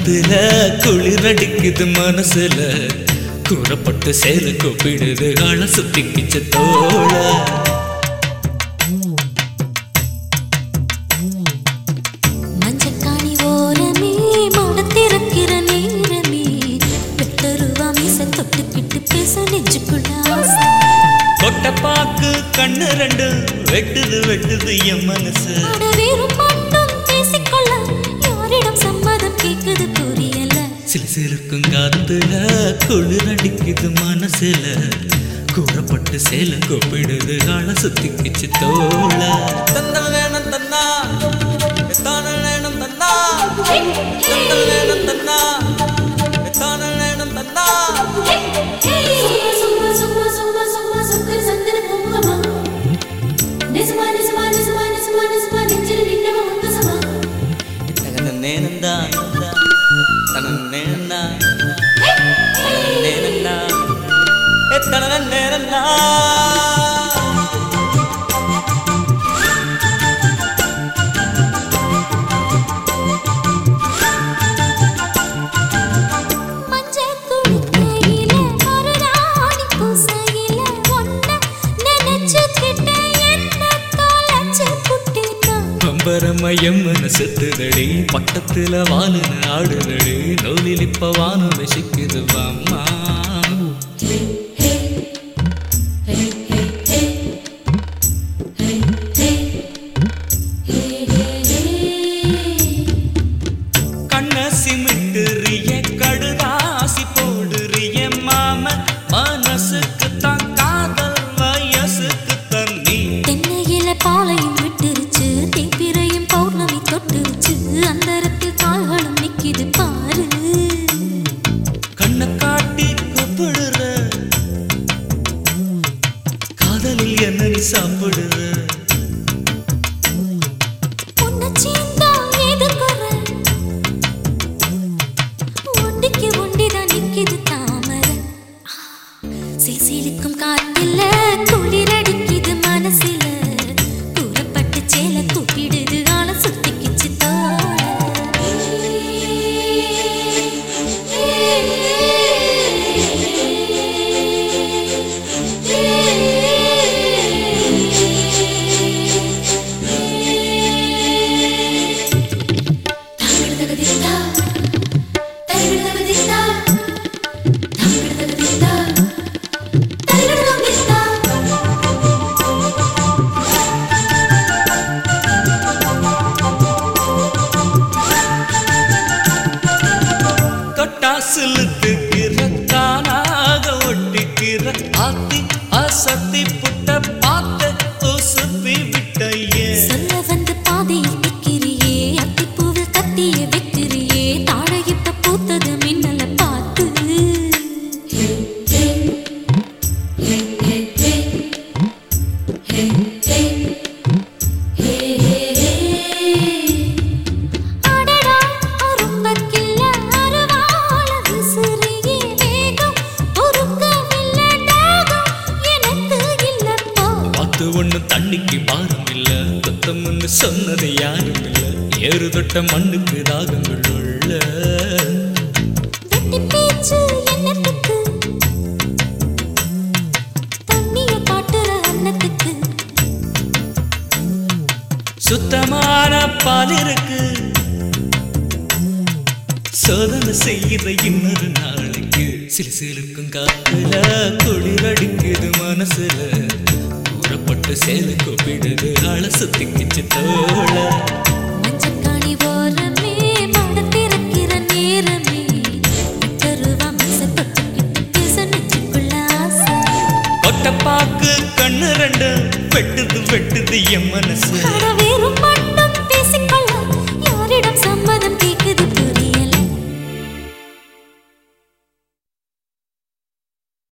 காத்துல குளிர் அடிக்குது மனசுல கூறப்பட்டு சேல கூப்பிடுது ஆள சுத்தி கிச்ச தோழ மஞ்சக்காணி ஓரமே மடத்திறக்கிற நேரமே வெட்டருவா மீச தொட்டுக்கிட்டு பேச நெஞ்சுக்குள்ள ஆசை கொட்டப்பாக்கு கண்ணு ரெண்டு வெட்டுது வெட்டுது என் மனசு அட வெறும் மட்டும் பேசிக்கொள்ள யாரிடம் சம்மதம் கேக்குது புரியல சில சிலுக்கும் காத்துல குளிர் அடிக்குது மனசுல கூறப்பட்டு சேல கூப்பிடுது ஆள சுத்தி கிச்சு தோழ தந்தல் வேணும் தன்னா எத்தானல் வேணும் தன்னா தந்தல் வேணும் தன்னா எத்தானல் வேணும் தன்னா சும்மா சும்மா சும்மா சும்மா சுக்கர் சந்தன குங்குமமா நிசமா நிசமா நிசமா நிசமா நிசமா நெஞ்சில் நின்னவ உத்தசமா தகன நேனந்தா தன நேனந்தா நேனந்தா எத்தன நேனந்தா மஞ்ச குடுக்கையில ஒரு ராணி பூசையில ஒன்ன நினைச்சுக்கிட்ட என்ன தொலைச்சு புட்டினா பம்பரமயம் மனசுத்துதடி பட்டத்துல வாலுன ஆடுதடி நூலில் இப்ப வானம் ரசிக்குது வாம்மா கண்ண சிமிட்டுறிய கடுதாசி போடுறிய மாம மனசுக்கு தான் காதல் வயசுக்கு தண்ணி தென்னையில பாலையும் விட்டுருச்சு தேய்பிரையும் பௌர்ணமி தொட்டுருச்சு அந்தரத்தில் கால்களும் நிக்கிது பாரு கண்ணை காட்டி கூப்பிடுற காதலில் என்ன நீ சாப்பிடுற உன்னை சீந்தா ஏது குறை ஒண்டிக்கு ஒண்டிதான் நிக்கிது தாமரை சிசிலுக்கும் காத்தில குளிர் அடிக்குது மனசுல கூறப்பட்டு சேல கூப்பிடுது ஆள சுத்திக்கிச்சு தொட்டா சிலுத்துக்கிற தானாக ஒட்டிக்கிற ஆத்தி அசத்தி புட்ட பார்த்து உசுப்பி விட்டையே சொல்ல வந்து பாதையில் நிக்கிறியே அத்திப்பூவில் கத்திய வைக்கிறியே தாழை இப்ப பூத்தது மின்னல பார்த்து அடடா அரும்பக்கில்ல அருவாள விசிறியே வேகம் பொறுக்கவில்ல தாகம் எனக்கு இல்லப்போ பார்த்து ஒண்ணு தண்ணிக்கு பாரம் இல்ல கொத்தம்னு சொன்னது யாரும் இல்ல ஏறு தொட்ட மண்ணுக்கு ராகங்கள் உள்ள வெட்டி பேச்சு என்னத்துக்கு தண்ணிய காட்டுற அன்னத்துக்கு சுத்தமான பால் இருக்கு சோதனை செய்கிற இன்னொரு நாளைக்கு சிலு சிலுக்கும் காத்துல குளிர் அடிக்குது மனசுல கூறப்பட்டு சேல கூப்பிடுது ஆள சுத்திக்கிச்சு தோழ மஞ்சக்காணி ஓரமே மடத்திறக்கிற நேரமே கருவா மீச தொட்டுக்கிட்டு பேச நெஞ்சுக்குள்ள ஆசை கொட்டப்பாக்கு கண்ணு ரெண்டு வெட்டுது வெட்டுது என் மனசு அட வெறும்